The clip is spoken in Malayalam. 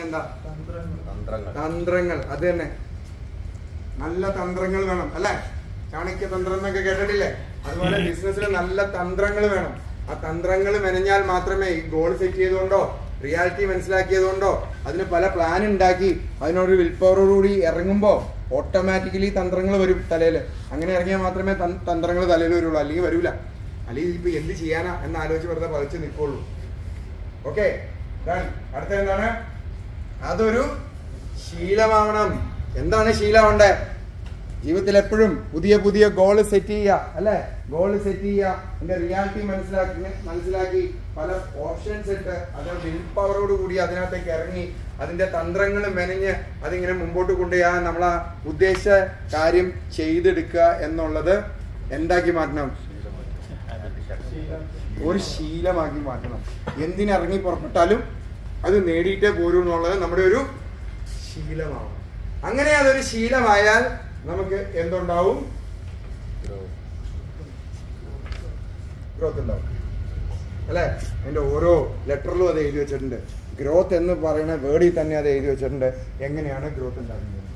എന്താ തന്ത്രങ്ങൾ തന്ത്രങ്ങൾ അത് തന്നെ നല്ല തന്ത്രങ്ങൾ വേണം അല്ലെ ചാണക്യ തന്ത്രം എന്നൊക്കെ കേട്ടിട്ടില്ലേ അതുപോലെ ബിസിനസ്സിൽ നല്ല തന്ത്രങ്ങൾ വേണം ആ തന്ത്രങ്ങൾ മെനഞ്ഞാൽ മാത്രമേ ഈ ഗോൾ സെറ്റ് ചെയ്തുകൊണ്ടോ റിയാലിറ്റി മനസ്സിലാക്കിയതുകൊണ്ടോ അതിന് പല പ്ലാൻ ഉണ്ടാക്കി അതിനൊരു വിൽ പവറോടുകൂടി ഇറങ്ങുമ്പോൾ ഓട്ടോമാറ്റിക്കലി തന്ത്രങ്ങൾ വരും തലയിൽ അങ്ങനെ ഇറങ്ങിയാൽ മാത്രമേ തന്ത്രങ്ങൾ തലയിൽ വരുള്ളൂ അല്ലെങ്കിൽ വരൂല അല്ലെങ്കിൽ ഇപ്പൊ എന്ത് ചെയ്യാനാ എന്ന് ആലോചിച്ച് വെറുതെ പതിച്ച് നിൽക്കുള്ളൂ ഓക്കെ അടുത്ത എന്താണ് അതൊരു ശീലമാവണം എന്താണ് ശീലമാവണ്ടേ ജീവിതത്തിൽ എപ്പോഴും പുതിയ പുതിയ ഗോൾ സെറ്റ് ചെയ്യുക അല്ലെ ഗോൾ സെറ്റ് ചെയ്യുക അതിന്റെ റിയാലിറ്റി മനസ്സിലാക്കി മനസ്സിലാക്കി പല ഓപ്ഷൻസ് ഇട്ട് അത് വിൽ പവറോട് കൂടി അതിനകത്തേക്ക് ഇറങ്ങി അതിന്റെ തന്ത്രങ്ങൾ മെനഞ്ഞ് അതിങ്ങനെ മുമ്പോട്ട് കൊണ്ടുപോയാൽ നമ്മൾ ആ ഉദ്ദേശിച്ച കാര്യം ചെയ്തെടുക്കുക എന്നുള്ളത് എന്താക്കി മാറ്റണം ഒരു ശീലമാക്കി മാറ്റണം എന്തിനിറങ്ങി പുറപ്പെട്ടാലും അത് നേടിയിട്ടേ പോരൂ എന്നുള്ളത് നമ്മുടെ ഒരു ശീലമാണ് അങ്ങനെ അതൊരു ശീലമായാൽ നമുക്ക് എന്തുണ്ടാവും ഗ്രോത്ത് ഉണ്ടാവും അല്ലെ അതിന്റെ ഓരോ ലെറ്ററിലും അത് എഴുതി വെച്ചിട്ടുണ്ട് ഗ്രോത്ത് എന്ന് പറയുന്ന വേർഡിൽ തന്നെ അത് എഴുതി വെച്ചിട്ടുണ്ട് എങ്ങനെയാണ് ഗ്രോത്ത് ഉണ്ടാകുന്നത്